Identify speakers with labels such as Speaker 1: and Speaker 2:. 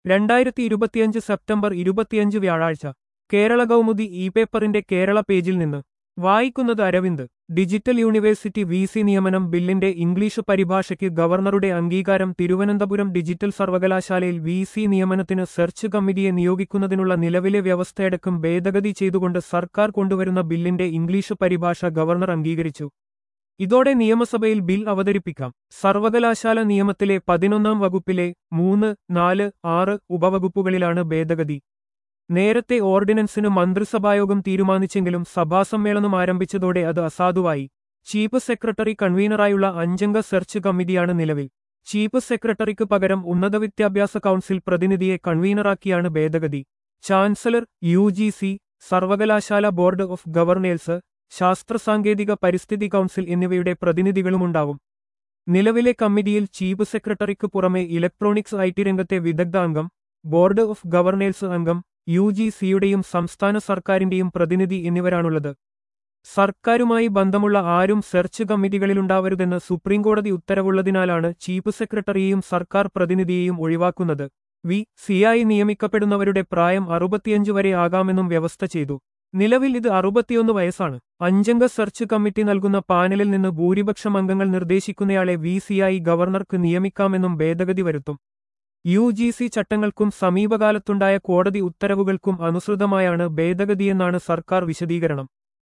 Speaker 1: രണ്ടായിരത്തി ഇരുപത്തിയഞ്ച് സെപ്റ്റംബർ ഇരുപത്തിയഞ്ച് വ്യാഴാഴ്ച കേരള കൗമുദി ഇ പേപ്പറിന്റെ കേരള പേജിൽ നിന്ന് വായിക്കുന്നത് Arvind digital university V C നിയമനം ബില്ലിന്റെ ഇംഗ്ലീഷ് പരിഭാഷയ്ക്ക് ഗവർണറുടെ അംഗീകാരം തിരുവനന്തപുരം ഡിജിറ്റൽ സർവകലാശാലയിൽ വി സി നിയമനത്തിന് സെർച്ച് കമ്മിറ്റിയെ നിയോഗിക്കുന്നതിനുള്ള നിലവിലെ വ്യവസ്ഥയടക്കം ഭേദഗതി ചെയ്തുകൊണ്ട് സർക്കാർ കൊണ്ടുവരുന്ന ബില്ലിന്റെ ഇംഗ്ലീഷ് പരിഭാഷ ഗവർണർ അംഗീകരിച്ചു ഇതോടെ നിയമസഭയിൽ ബിൽ അവതരിപ്പിക്കാം സർവകലാശാല നിയമത്തിലെ പതിനൊന്നാം വകുപ്പിലെ മൂന്ന് നാല് ആറ് ഉപവകുപ്പുകളിലാണ് ഭേദഗതി നേരത്തെ ഓർഡിനൻസിന് മന്ത്രിസഭായോഗം തീരുമാനിച്ചെങ്കിലും സഭാസമ്മേളനം ആരംഭിച്ചതോടെ അത് അസാധുവായി ചീഫ് സെക്രട്ടറി കൺവീനറായുള്ള അഞ്ചംഗ സെർച്ച് കമ്മിറ്റിയാണ് നിലവിൽ ചീഫ് സെക്രട്ടറിക്ക് പകരം ഉന്നത വിദ്യാഭ്യാസ കൗൺസിൽ പ്രതിനിധിയെ കൺവീനറാക്കിയാണ് ഭേദഗതി ചാൻസലർ യു ജി സി സർവകലാശാല ബോർഡ് ഓഫ് ഗവർണേഴ്സ് ശാസ്ത്ര സാങ്കേതിക പരിസ്ഥിതി കൗൺസിൽ എന്നിവയുടെ പ്രതിനിധികളുമുണ്ടാവും നിലവിലെ കമ്മിറ്റിയിൽ ചീഫ് സെക്രട്ടറിക്ക് പുറമെ ഇലക്ട്രോണിക്സ് ഐ ടി രംഗത്തെ വിദഗ്ധ അംഗം ബോർഡ് ഓഫ് ഗവർണേഴ്സ് അംഗം യു ജി സിയുടെയും സംസ്ഥാന സർക്കാരിന്റെയും പ്രതിനിധി എന്നിവരാണുള്ളത് സർക്കാരുമായി ബന്ധമുള്ള ആരും സെർച്ച് കമ്മിറ്റികളിലുണ്ടാവരുതെന്ന് സുപ്രീംകോടതി ഉത്തരവുള്ളതിനാലാണ് ചീഫ് സെക്രട്ടറിയെയും സർക്കാർ പ്രതിനിധിയെയും ഒഴിവാക്കുന്നത് വി സിയായി നിയമിക്കപ്പെടുന്നവരുടെ പ്രായം അറുപത്തിയഞ്ച് വരെ ആകാമെന്നും വ്യവസ്ഥ ചെയ്തു നിലവിൽ ഇത് അറുപത്തിയൊന്ന് വയസ്സാണ് അഞ്ചംഗ സെർച്ച് കമ്മിറ്റി നൽകുന്ന പാനലിൽ നിന്ന് ഭൂരിപക്ഷം അംഗങ്ങൾ നിർദ്ദേശിക്കുന്നയാളെ വി സിയായി ഗവർണർക്ക് നിയമിക്കാമെന്നും ഭേദഗതി വരുത്തും യു ജി സി ചട്ടങ്ങൾക്കും സമീപകാലത്തുണ്ടായ കോടതി ഉത്തരവുകൾക്കും അനുസൃതമായാണ് ഭേദഗതിയെന്നാണ് സർക്കാർ വിശദീകരണം